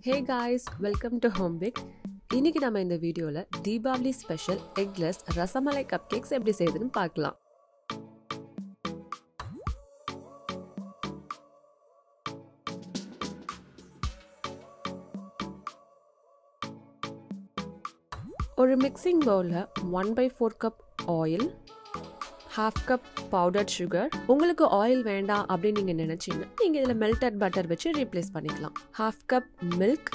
hey guys welcome to home pick இன்னைக்கு நம்ம இந்த வீடியோவில் Deepavali special eggless rasmalai cupcakes எப்படி செய்யுதுன்னு பார்க்கலாம் ஒரு மிக்சிங் பவுலில் one by four cup oil half cup powdered sugar உங்களுக்கு ஆயில் வேண்டாம் அப்படின்னு நீங்கள் நினச்சிங்கன்னா நீங்கள் இதில் மெல்டட் பட்டர் வச்சு ரீப்ளேஸ் பண்ணிக்கலாம் half cup milk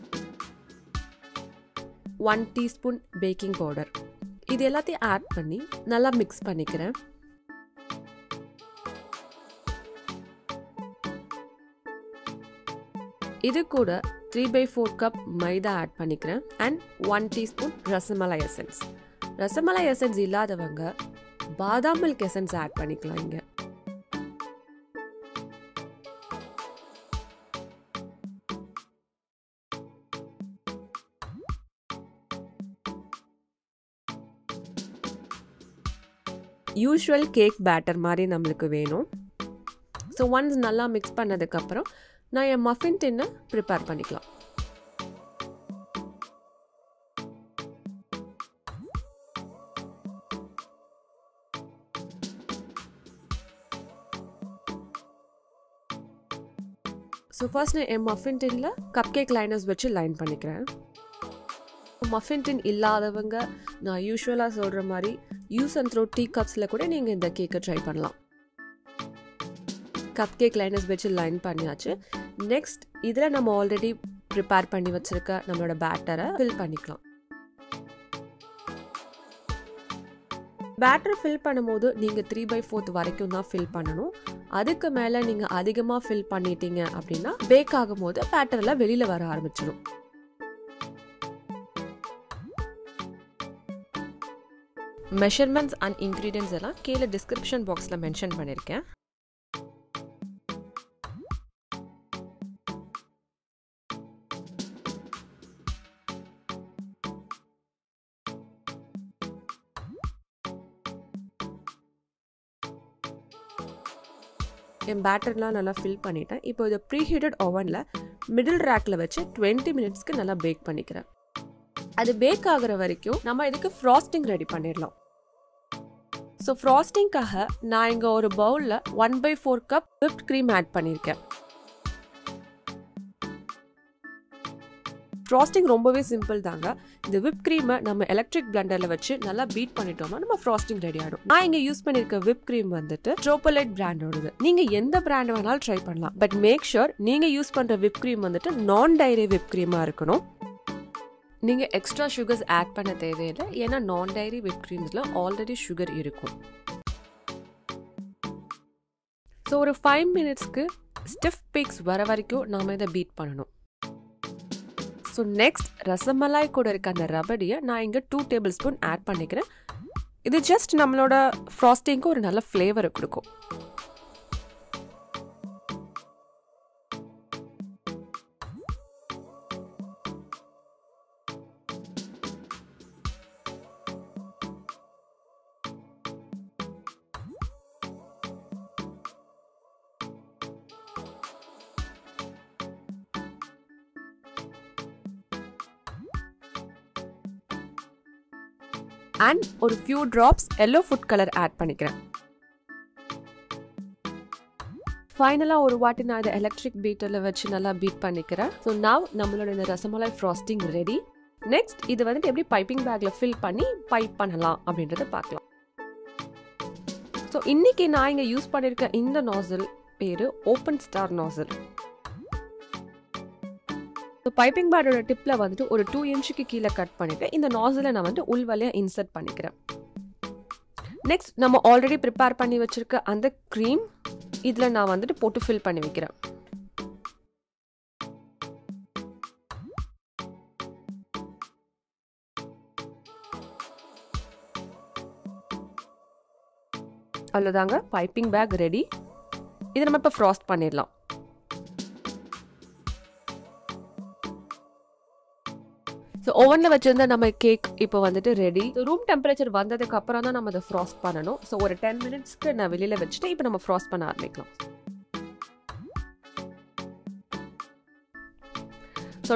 one teaspoon baking powder இது எல்லாத்தையும் ஆட் பண்ணி நல்லா மிக்ஸ் பண்ணிக்கிறேன் இது கூட three by four cup maida add பண்ணிக்கிறேன் and one teaspoon rasmalai essence rasmalai essence இல்லாதவங்க பாதாம் மில்க் எசன்ஸ் ஆட் பண்ணிக்கலாம் இங்கே யூஷுவல் கேக் பேட்டர் மாதிரி நம்மளுக்கு வேணும் ஸோ ஒன்ஸ் நல்லா மிக்ஸ் பண்ணதுக்கப்புறம் நான் என் மஃபின் டின்னை ப்ரிப்பேர் பண்ணிக்கலாம் ஸோ ஃபர்ஸ்ட் நான் என் மஃபின் டின்னில் கப் கேக் லைனர்ஸ் வச்சு லைன் பண்ணிக்கிறேன் மஃபின் டின் இல்லாதவங்க நான் யூஸ்வலாக சொல்கிற மாதிரி யூஸ் அண்ட் த்ரோ டீ கப்ஸில் கூட நீங்கள் இந்த கேக்கை ட்ரை பண்ணலாம் கப் கேக் லைனர்ஸ் வச்சு லைன் பண்ணியாச்சு நெக்ஸ்ட் இதில் நம்ம ஆல்ரெடி ப்ரிப்பேர் பண்ணி வச்சுருக்க நம்மளோட பேட்டரை ஃபில் பண்ணிக்கலாம் பேட்டர் ஃபில் பண்ணும்போது நீங்கள் த்ரீ பை ஃபோர்த் வரைக்கும் தான் ஃபில் பண்ணணும் அதுக்கு மேலே நீங்கள் அதிகமாக ஃபில் பண்ணிட்டீங்க அப்படின்னா பேக் ஆகும்போது பேட்டர்லாம் வெளியில் வர ஆரம்பிச்சிடும் மெஷர்மெண்ட்ஸ் அண்ட் இன்க்ரீடியன்ஸ் எல்லாம் கீழே டிஸ்கிரிப்ஷன் பாக்ஸில் மென்ஷன் பண்ணியிருக்கேன் என் பேட்டர்லாம் நல்லா ஃபில் பண்ணிட்டேன் இப்போ இதை ப்ரீஹீட்டட் ஓவனில் மிடில் ரேக்கில் வச்சு டுவெண்ட்டி மினிட்ஸ்க்கு நல்லா பேக் பண்ணிக்கிறேன் அது பேக் ஆகிற வரைக்கும் நம்ம இதுக்கு ஃப்ராஸ்டிங் ரெடி பண்ணிடலாம் ஸோ ஃப்ராஸ்டிங்காக நான் இங்கே ஒரு பவுலில் one by four cup whipped cream add பண்ணியிருக்கேன் ஃப்ராஸ்டிங் ரொம்பவே சிம்பிள் தாங்க இந்த விப் க்ரீமை நம்ம எலக்ட்ரிக் பிளண்டரில் வச்சு நல்லா பீட் பண்ணிட்டோம்னா நம்ம ஃப்ராஸ்டிங் ரெடி ஆகிடும் நான் இங்கே யூஸ் பண்ணியிருக்க விப் க்ரீம் வந்துட்டு ட்ரோபோலைட் பிராண்டோடது நீங்கள் எந்த பிராண்ட் வேணாலும் ட்ரை பண்ணலாம் பட் மேக் ஷுர் நீங்கள் யூஸ் பண்ணுற விப் க்ரீம் வந்துட்டு நான் டைரி விப் க்ரீமாக இருக்கணும் நீங்கள் எக்ஸ்ட்ரா சுகர்ஸ் ஆட் பண்ண தேவையில்லை ஏன்னா நான் டைரி விப் க்ரீம்ஸில் ஆல்ரெடி சுகர் இருக்கும் ஸோ ஒரு ஃபைவ் மினிட்ஸ்க்கு ஸ்டிஃப் பீக்ஸ் வர வரைக்கும் நாம் இதை பீட் பண்ணணும் ஸோ நெக்ஸ்ட் ரசமலாய் கூட இருக்க அந்த ரபடியை நான் இங்கே டூ டேபிள் ஸ்பூன் ஆட் பண்ணிக்கிறேன் இது ஜஸ்ட் நம்மளோட ஃப்ராஸ்டிங்க்கு ஒரு நல்ல ஃப்ளேவரை கொடுக்கும் அண்ட் ஒரு few drops yellow food colour add பண்ணிக்கிறேன் ஃபைனலாக ஒரு வாட்டி நான் இதை எலக்ட்ரிக் பீட்டரில் வச்சு நல்லா பீட் பண்ணிக்கிறேன் ஸோ நான் நம்மளோட இந்த ரசமலாய் ஃப்ராஸ்டிங் ரெடி நெக்ஸ்ட் இது வந்துட்டு எப்படி பைப்பிங் பேக்கில் ஃபில் பண்ணி பைப் பண்ணலாம் அப்படின்றத பார்க்கலாம் ஸோ இன்னைக்கு நான் இங்கே யூஸ் பண்ணியிருக்க இந்த நாசல் பேர் open star nozzle so piping பேடோட டிப்பில் வந்துட்டு ஒரு டூ இன்ச்சுக்கு கீழே கட் பண்ணிவிட்டு இந்த நாசிலை நான் வந்து உள் வழியாக இன்சர்ட் பண்ணிக்கிறேன் நெக்ஸ்ட் நம்ம ஆல்ரெடி ப்ரிப்பேர் பண்ணி வச்சுருக்க அந்த க்ரீம் இதில் நான் வந்துட்டு போட்டு ஃபில் பண்ணி வைக்கிறேன் அவ்வளோதாங்க பைப்பிங் பேக் ரெடி இதை நம்ம இப்போ ஃப்ராஸ்ட் பண்ணிடலாம் ஸோ ஓவனில் வச்சிருந்த நம்ம கேக் இப்போ வந்துட்டு ரெடி ரூம் டெம்பரேச்சர் வந்ததுக்கு அப்புறம் தான் நம்ம அதை ஃப்ராஸ்ட் பண்ணணும் ஸோ ஒரு டென் மினிட்ஸ்க்கு நான் வெளியில் வச்சுட்டு இப்போ நம்ம ஃப்ராஸ்ட் பண்ண ஆரம்பிக்கலாம் ஸோ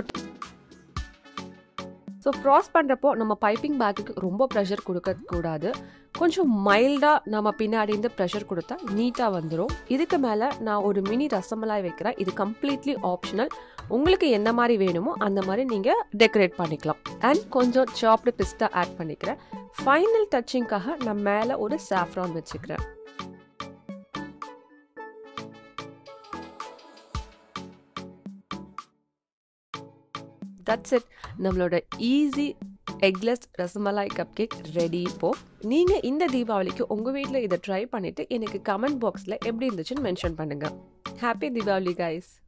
ஸோ ஃப்ராஸ்ட் பண்ணுறப்போ நம்ம பைப்பிங் பேக்குக்கு ரொம்ப ப்ரெஷர் கொடுக்கக்கூடாது கொஞ்சம் மைல்டாக நம்ம பின்னாடி இருந்து ப்ரெஷர் கொடுத்தா நீட்டாக வந்துடும் இதுக்கு மேலே நான் ஒரு மினி ரசமலாய் வைக்கிறேன் இது கம்ப்ளீட்லி ஆப்ஷனல் உங்களுக்கு எந்த மாதிரி வேணுமோ அந்த மாதிரி நீங்கள் டெக்கரேட் பண்ணிக்கலாம் அண்ட் கொஞ்சம் சாப்டு பிஸ்தா ஆட் பண்ணிக்கிறேன் ஃபைனல் டச்சிங்காக நான் மேலே ஒரு சாஃப்ரான் வச்சுக்கிறேன் தட்ஸ் இட் நம்மளோட easy eggless rasmalai cupcake ready இப்போ நீங்கள் இந்த தீபாவளிக்கு உங்கள் வீட்டில் இதை ட்ரை பண்ணிவிட்டு எனக்கு கமெண்ட் பாக்ஸில் எப்படி இருந்துச்சுன்னு மென்ஷன் பண்ணுங்கள் ஹாப்பி தீபாவளி கைஸ்